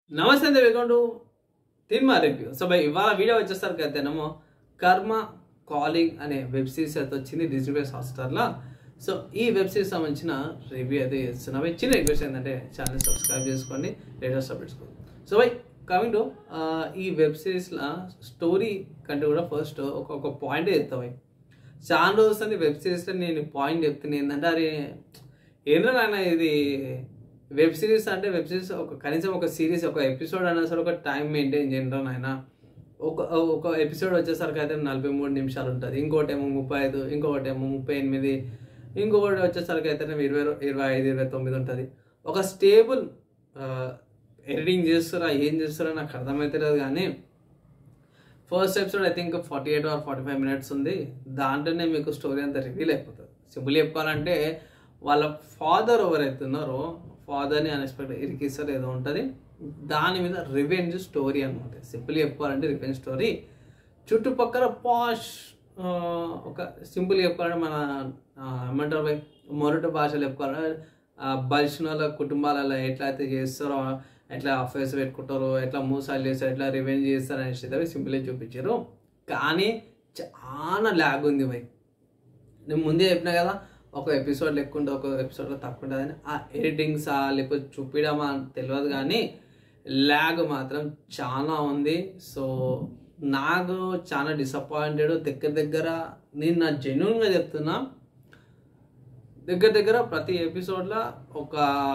నమస్తే అండి welcome to తిన్మా రివ్యూ సో బై ఇవాళ వీడియో వచ్చేసరికి అయితేనేమో కర్మ కాలింగ్ అనే వెబ్ సిరీస్ అయితే వచ్చింది డిజిటల్ ప్లస్ హాట్స్టార్లో సో ఈ వెబ్ సిరీస్ సంబంధించిన రివ్యూ అయితే చేస్తున్నాం బై చిన్న రిక్వెస్ట్ ఏంటంటే ఛానల్ సబ్స్క్రైబ్ చేసుకోండి latest updates so by coming to ఈ వెబ్ సిరీస్లో స్టోరీ కంటే కూడా ఫస్ట్ ఒక ఒక పాయింట్ చెప్తాం బై చాలా రోజులు వెబ్ సిరీస్లో నేను పాయింట్ చెప్తున్నా ఏంటంటే అరే ఏంటో నాయన ఇది వెబ్ సిరీస్ అంటే వెబ్ సిరీస్ ఒక కనీసం ఒక సిరీస్ ఒక ఎపిసోడ్ అయినా సరే ఒక టైం మెయింటైన్ చేయండి నాయన ఒక ఒక ఎపిసోడ్ వచ్చేసరికి అయితే నలభై మూడు నిమిషాలు ఉంటుంది ఇంకోటి ఏమో ముప్పై ఐదు ఇంకొకటి ఏమో ముప్పై ఎనిమిది ఇంకొకటి వచ్చేసరికి అయితే ఇరవై ఇరవై ఐదు ఇరవై తొమ్మిది ఉంటుంది ఒక స్టేబుల్ ఎడిటింగ్ చేస్తారా ఏం చేస్తారా నాకు అర్థమవుతలేదు కానీ first episode I think forty eight or forty five minutes ఉంది దాంట్లోనే మీకు స్టోరీ అంతా రివీల్ అయిపోతుంది సింపుల్ చెప్పాలంటే వాళ్ళ ఫాదర్ ఎవరైతే ఉన్నారో ఫాదర్ని అన్ఎక్స్పెక్టెడ్ ఇరికిస్తారు ఏదో ఉంటుంది దాని మీద రివెంజ్ స్టోరీ అనమాట సింపుల్ చెప్పాలంటే రివెంజ్ స్టోరీ చుట్టుపక్కల పాష్ ఒక సింపుల్ చెప్పాలంటే మన ఆ, ఏమంటారు భయ్ మొరటి భాషలో చెప్పుకోవాలంటే బలిసిన వాళ్ళ కుటుంబాలలో ఎట్లా అయితే చేస్తారో ఎట్లా అఫేర్స్ పెట్టుకుంటారో ఎట్లా మోసాలు చేస్తారు ఎట్లా రివెంజ్ చేస్తారు అనేసి అయితే సింపుల్గా చూపించారు కానీ చాలా ల్యాగ్ ఉంది భయ్ నేను ముందే చెప్పినా కదా ఒక ఎపిసోడ్ లెక్కుంటే ఒక ఎపిసోడ్లో తక్కువ ఉంటుందని ఆ ఎడిటింగ్సా లేకపోతే చూపించడమా అని తెలియదు కానీ ల్యాగ్ మాత్రం చాలా ఉంది సో నాకు చాలా డిసప్పాయింటెడ్ దగ్గర దగ్గర నేను నా జెన్యున్గా చెప్తున్నా దగ్గర దగ్గర ప్రతి ఎపిసోడ్లో ఒక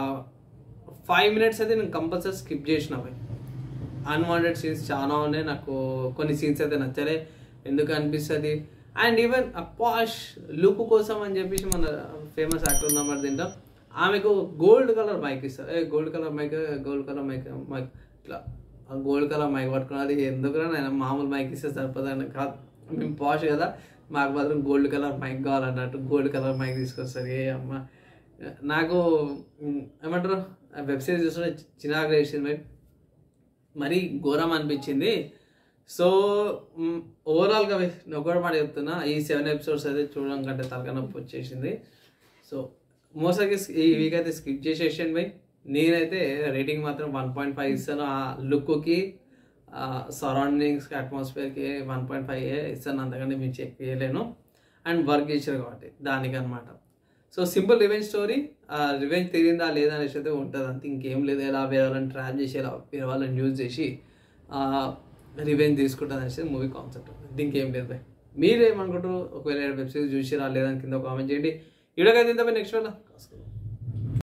ఫైవ్ మినిట్స్ అయితే నేను కంపల్సరీ స్కిప్ చేసిన పోయి అన్వాంటెడ్ సీన్స్ చాలా ఉన్నాయి నాకు కొన్ని సీన్స్ అయితే నచ్చలే ఎందుకు అనిపిస్తుంది అండ్ ఈవెన్ పాష్ లుక్ కోసం అని చెప్పేసి మన ఫేమస్ యాక్టర్ నెంబర్ తింటాం ఆమెకు గోల్డ్ కలర్ మైక్ ఇస్తారు ఏ gold colour mike gold colour mike mike ఇట్లా గోల్డ్ కలర్ మైక్ పట్టుకున్నది ఎందుకురా నేను మామూలు మైక్ ఇస్తే సరిపోదని కాదు మేము పాష్ కదా మాకు మాత్రం గోల్డ్ కలర్ మైక్ కావాలన్నట్టు గోల్డ్ కలర్ మైక్ తీసుకొస్తారు ఏ అమ్మ నాకు ఉమ్, ఏమంటారు వెబ్ సిరీస్ చూస్తుంటే చిన్నగా వేసింది మరి మరీ ఘోరం అనిపించింది సో ఓవరాల్గా నేను ఒకటి మాట చెప్తున్నా ఈ సెవెన్ ఎపిసోడ్స్ అయితే చూడడం కంటే తలక నొప్పి వచ్చేసింది సో మోసాకి ఈ వీక్ అయితే స్కిప్ చేసేసాను బై నేనైతే రేటింగ్ మాత్రం వన్ పాయింట్ ఫైవ్ ఇస్తాను ఆ లుక్కి సరౌండింగ్స్ అట్మాస్ఫియర్కి వన్ పాయింట్ ఫైవ్ ఇస్తాను అంతకంటే మీరు చెక్ చేయలేను అండ్ వర్క్ చేశారు కాబట్టి దానికి అనమాట so simple revenge story revenge తిరిగిందా లేదా అనేసి అయితే ఉంటుంది అంతే ఇంకేం లేదు ఎలా వేరే వాళ్ళని ట్రాప్ చేసి ఎలా వేరే వాళ్ళని యూజ్ చేసి రివెంజ్ తీసుకుంటుంది అనేసి మూవీ కాన్సెప్ట్ దీనికి ఏం లేదు భయ్ మీరేమనుకుంటారు ఒకవేళ వెబ్ సిరీస్ చూసిరా లేదని కింద కామెంట్ చేయండి ఇడకైతే ఇంత నెక్స్ట్ వేళ